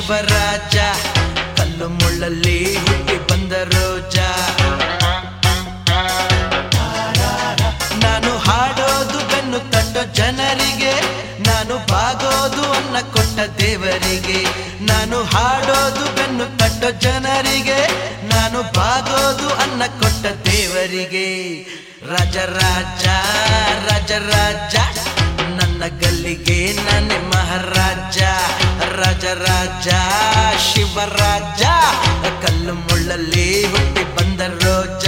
ಶಿವರಾಜ ಕಲ್ಲು ಮುಳ್ಳಲ್ಲಿ ಹುಟ್ಟಿ ಬಂದ ರೋಜ ನಾನು ಹಾಡೋದು ಬೆನ್ನು ತಟ್ಟೋ ಜನರಿಗೆ ನಾನು ಬಾಗೋದು ಅನ್ನ ಕೊಟ್ಟ ದೇವರಿಗೆ ನಾನು ಹಾಡೋದು ಬೆನ್ನು ತಟ್ಟೋ ಜನರಿಗೆ ನಾನು ಬಾಗೋದು ಅನ್ನ ಕೊಟ್ಟ ದೇವರಿಗೆ ರಾಜ ರಾಜ ರಾಜ ರಾಜ ನನ್ನ ಗಲ್ಲಿಗೆ ನಾನೇ ಮಹಾರಾಜ ರಾಜ ರಾಜ ಶಿವರಾಜ ಕಲ್ಲು ಮುಳ್ಳಲ್ಲಿ ಹುಟ್ಟಿ ಬಂದ ರೋಜ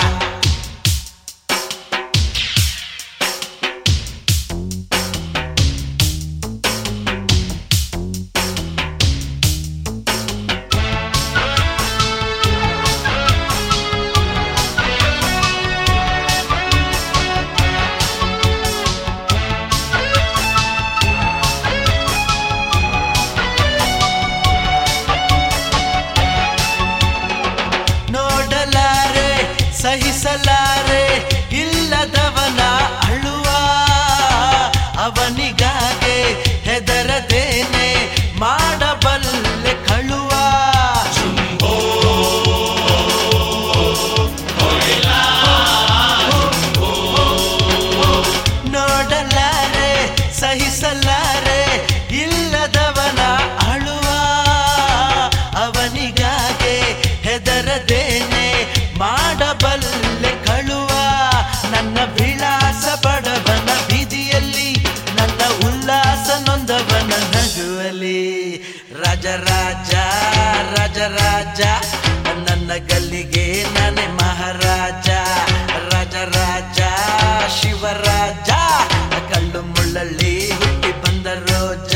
ನೋಡಲಾರೆ ಸಹಿಸಲಾರೆ ಇಲ್ಲದವನ ಅಳುವ ಅವನಿಗಾಗೆ ಹೆದರದೇನೆ ಮಾಡಬಲ್ಲೆ ಕಳುವ ನೋಡಲಾರೆ ಸಹಿಸಲಾರೆ ಇಲ್ಲದವನ ಅಳುವ ಅವನಿಗಾಗೆ ಹೆದರದೇನೆ ಮಾಡಬಲ್ಲೆ ಕಳುವ ನನ್ನ ವಿಳಾಸ ಬಡವನ ಬೀದಿಯಲ್ಲಿ ನನ್ನ ಉಲ್ಲಾಸ ನೊಂದವನ ನಗುವಲಿ ರಾಜ ರಾಜ ರಾಜ ರಾಜ ನನ್ನ ಗಲ್ಲಿಗೆ ನಾನೇ ಮಹಾರಾಜ ರಾಜ ರಾಜ ಶಿವರಾಜ ಕಳ್ಳು ಮುಳ್ಳಲ್ಲಿ ಹುಟ್ಟಿ ಬಂದ ರೋಜ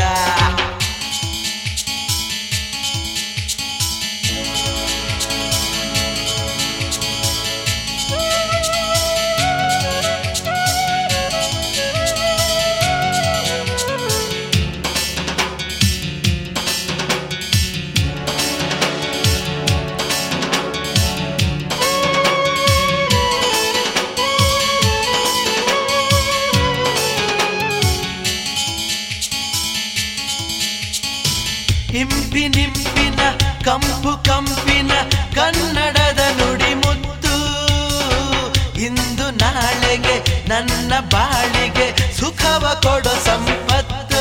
ಇಂಪಿನಿಂಪಿನ ಕಂಪು ಕಂಪಿನ ಕನ್ನಡದ ನುಡಿ ಮುತ್ತು ಇಂದು ನಾಳೆಗೆ ನನ್ನ ಬಾಳಿಗೆ ಸುಖವ ಕೊಡೋ ಸಂಪತ್ತು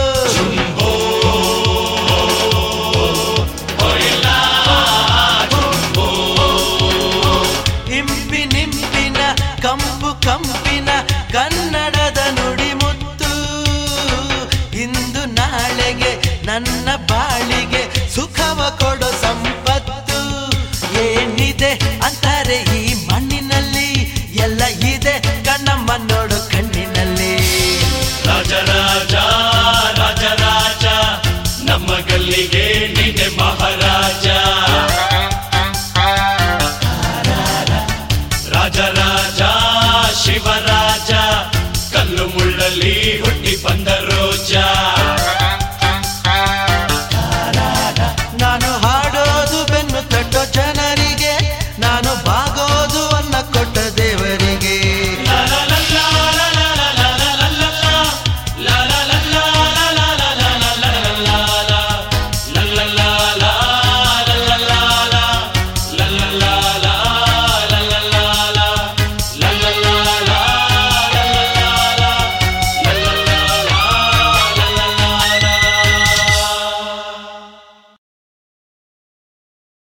ಇಂಪಿನಿಂಪಿನ ಕಂಪು ಕಂಪಿನ ಕನ್ನಡದ ನುಡಿ ಮುತ್ತು ಇಂದು ನಾಳೆಗೆ ನನ್ನ